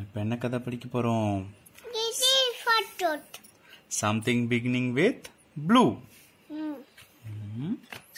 இப்போ என்ன கதை படிக்க போறோம் This is photo. Something beginning with blue Hmm.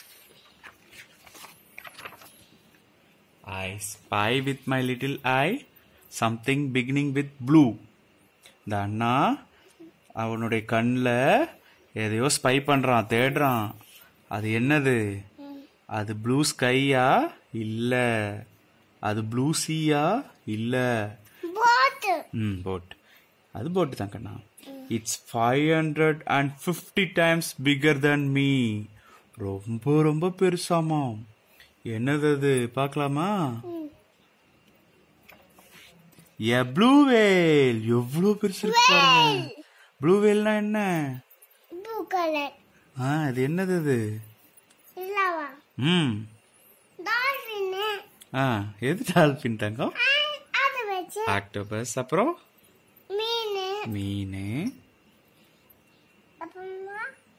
I spy with my little eye something beginning with blue இந்த அண்ணா அவனுடைய கண்ணில் எதையோ ஸ்பை பண்றான் தேடுறான் அது என்னது அது ப்ளூ ஸ்கையா இல்ல அது ப்ளூ சீயா இல்ல Boat. ம் போட் அது போட்டு தான் கண்ணா it's five hundred and fifty times bigger than me ரொம்ப ரொம்ப பெருசாமாம் என்னது அது பார்க்கலாமா எ ப்ளூ வேல் எவ்வளோ பெருசு இருக்கு பாருங்க ப்ளூ வேல்னா என்ன Blue color. ஆ அது என்னது அது Lava. ம் Dolphin. ஆ எது டால்பின் தங்கம் அது வச்சு ஆக்டோபஸ் அப்புறம் மீன் மீன் அப்புறமா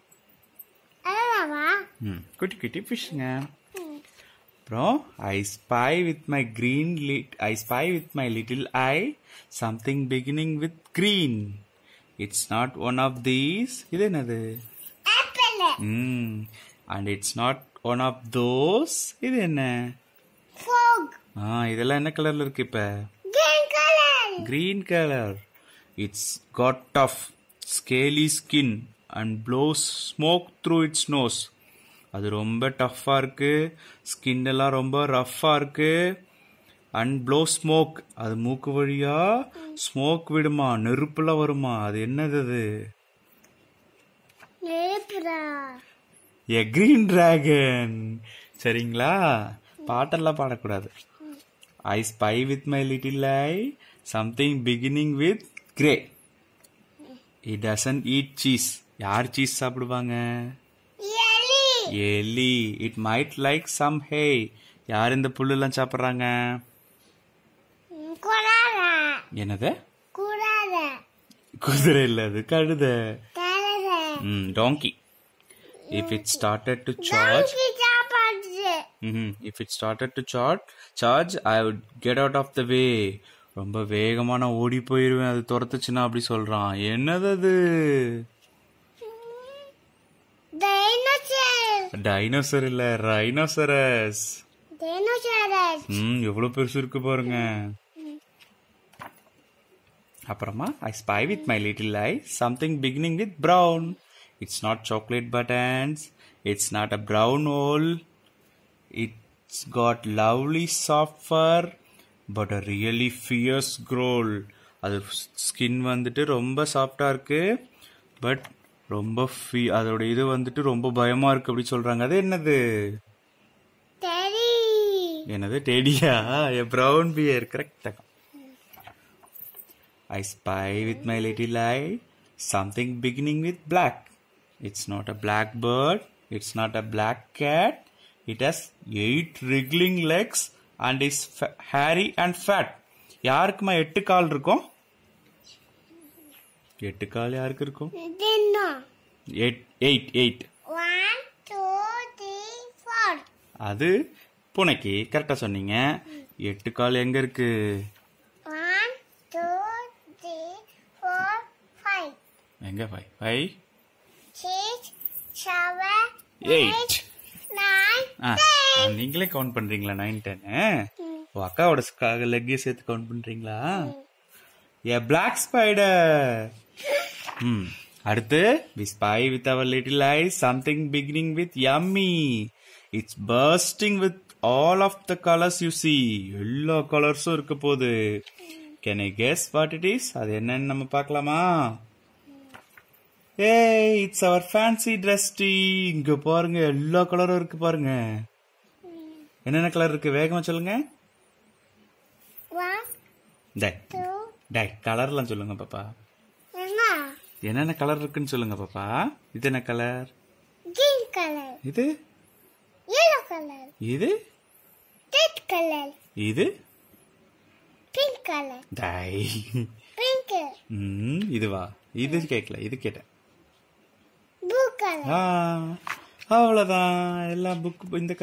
அழவா ம் குட்டி குட்டி ஃபிஷ்ங்க அப்புறம் I spy with my green lit I spy with my little eye something beginning with green it's not one of these இது என்னது ஆப்பிள் ம் and it's not one of those இது என்ன ஃபாக் ஆ இதெல்லாம் என்ன கலர்ல இருக்கு இப்ப green colour green colour it's got of scaly skin and blows smoke through its nose அது ரொம்ப டஃப்பாக இருக்கு ஸ்கின் எல்லாம் ரொம்ப ரஃப்பாக இருக்கு அண்ட் ப்ளோ ஸ்மோக் அது மூக்கு வழியா ஸ்மோக் விடுமா நெருப்புல வருமா அது என்னது அது நெருப்புடா எ கிரீன் டிராகன் சரிங்களா பாட்டெல்லாம் பாடக்கூடாது I spy with my little eye something beginning with grey it doesn't eat cheese யார் சீஸ் சாப்பிடுவாங்க எலி எலி it might like some hey யார் இந்த புல்லெல்லாம் சாப்பிட்றாங்க குடாதா என்னது குடாதா குதிரை இல்ல அது கழுத தலதா ம் donkey if it started to charge donkey சாப்பாடு Mm-hmm. If it started to charge, charge, I would get out of the way. ரொம்ப வேகமா நான் ஓடி போயிருவேன் அது துரத்துச்சுன்னா அப்படி சொல்றான் என்னது அது டைனோசர் டைனோசர் இல்ல ரைனோசரஸ் டைனோசரஸ் ம் எவ்வளவு பெருசு இருக்கு பாருங்க அப்புறமா I spy with my little eye something beginning with brown it's not chocolate buttons it's not a brown hole it's got lovely soft fur but a really fierce growl அது skin வந்துட்டு ரொம்ப சாஃப்டா இருக்கு பட் ரொம்ப ஃபீ அதோட இது வந்துட்டு ரொம்ப பயமா இருக்கு அப்படி சொல்றாங்க அது என்னது டெரி என்னது டெடியா a brown bear correct I spy with my little eye something beginning with black it's not a black bird it's not a black cat it has eight wriggling legs and is hairy and fat யாருக்குமா எட்டு கால் இருக்கும் எட்டு கால் யாருக்கு இருக்கும் தின்னோ eight eight eight one two three four அது பூனைக்கு கரெக்டா சொன்னீங்க எட்டு கால் எங்க இருக்கு one two three four five எங்க five five six seven eight nine ஆ நீங்களே கவுண்ட் பண்றீங்களா நைன் டென் ஓ அக்காவோட லெக்கே சேர்த்து கவுண்ட் பண்றீங்களா ஏ பிளாக் ஸ்பைடர் ம் அடுத்து we spy with our little eye something beginning with yummy it's bursting with all of the colours you see எல்லா கலர்ஸும் இருக்க போகுது can I guess what it is அது என்னன்னு நம்ம பார்க்கலாமா ஏய் இட்ஸ் அவர் ஃபேன்சி ட்ரெஸ்டி இங்க பாருங்க எல்லா கலரும் இருக்கு பாருங்க என்னென்ன கலர் இருக்கு வேகமா சொல்லுங்க ஒன் டை டூ டை கலர்லாம் சொல்லுங்க பாப்பா என்ன என்னென்ன கலர் இருக்குன்னு சொல்லுங்க பாப்பா இது என்ன கலர் கிரீன் கலர் இது yellow கலர் இது ரெட் கலர் இது பிங்க் கலர் டை பிங்க் ம் இதுவா இது கேட்கல இது கேட்டேன் ப்ளூ கலர் ஆ அவ்வளவுதான் எல்லாம் புக் இந்த